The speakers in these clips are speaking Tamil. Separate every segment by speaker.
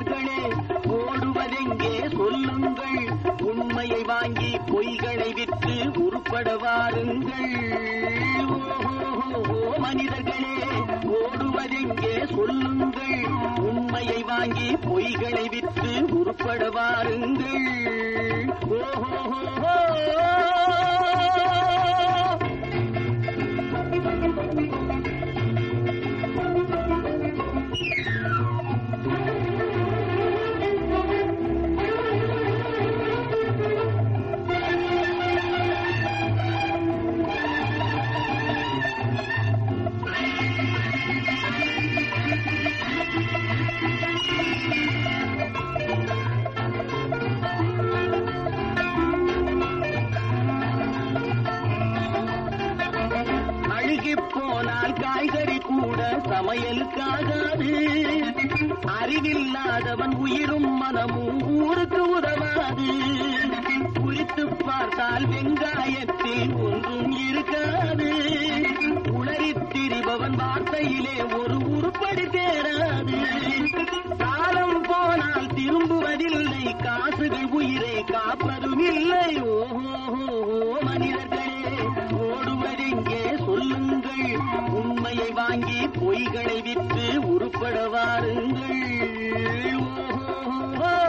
Speaker 1: மனிதர்களே ஓடுவதெங்கே சொல்லுங்கள் உண்மையை வாங்கி பொய்களை விற்று உருப்பட வாருங்கள் ஓஹோ மனிதர்களே ஓடுவதெங்கே சொல்லுங்கள் உண்மையை வாங்கி பொய்களை விற்று உருப்பட வாருங்கள் ஓஹோ அழுகி போனால் காய்கறி கூட சமையலுக்காகாது அறிவில்லாதவன் உயிரும் மனமும் ஊருக்கு உதவாது குறித்து பார்த்தால் வெங்காயத்தில் ஒன்றும் இருக்காது உளறித் திரிபவன் வார்த்தையிலே ஒரு உருப்படி தேராது காலம் போனால் திரும்புவதில்லை காசுகள் உயிரை காப்பதும் இல்லை ஓஹோ மனிதர்களே ஓடுவதெங்கே சொல்லுங்கள் உண்மையை வாங்கி பொய்களை விற்று உருப்பட வாருங்கள் ஓஹோ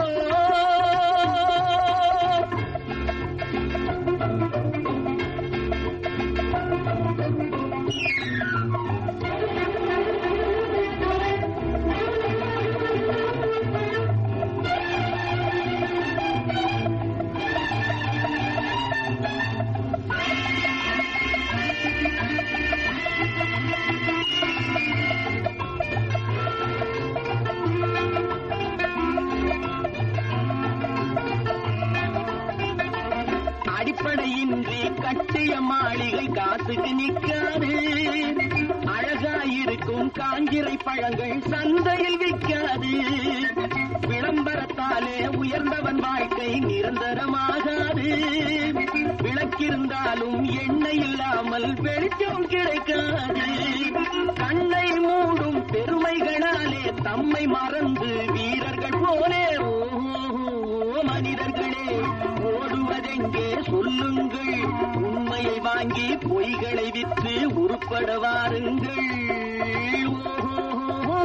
Speaker 1: அடிப்படையின்றி கட்டிய மாளிகை காசுக்கு நிற்காது அழகாயிருக்கும் காஞ்சிரை பழங்கள் சந்தையில் விற்காது விளம்பரத்தாலே உயர்ந்தவன் வாழ்க்கை நிரந்தரமாகாது விளக்கிருந்தாலும் எண்ணெய் இல்லாமல் வெளிச்சம் கிடைக்காது கண்ணை மூடும் பெருமைகளாலே தம்மை மறந்து வீரர்கள் போலே ஓஹோ மனிதர்களே ஓடுவதெங்கே சொல்லுங்கள் உண்மையை வாங்கி பொய்களை விற்று உருப்பட வாருங்கள் ஓஹோ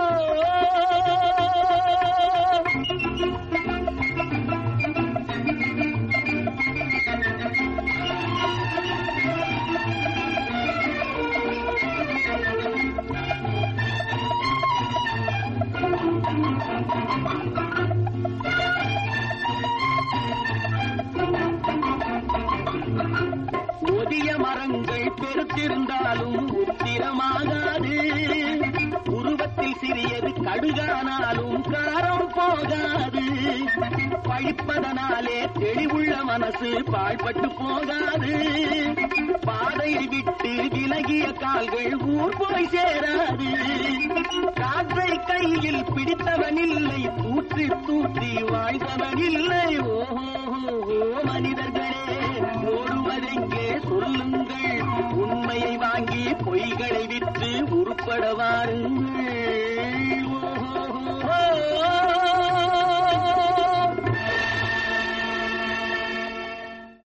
Speaker 1: ஒதிய மரங்கள் பெருத்திருந்தாலும் உத்திரமாகாது உருவத்தில் சிறியது கடுகானாலும் காரம் போகாது பழிப்பதனாலே தெளிவுள்ள மனசு பாழ்பட்டு போகாது பாதையை விட்டு விலகிய கால்கள் ஊர் போய் சேராது காற்றை கையில் பிடித்தவனில்லை தூற்றி தூற்றி வாழ்ந்தவனில்லை ஓஹோ மனிதர்களே ஓடுவதெங்கே சொல்லுங்கள் உண்மையை வாங்கி பொய்களை விற்று உருப்பட வாருங்கள்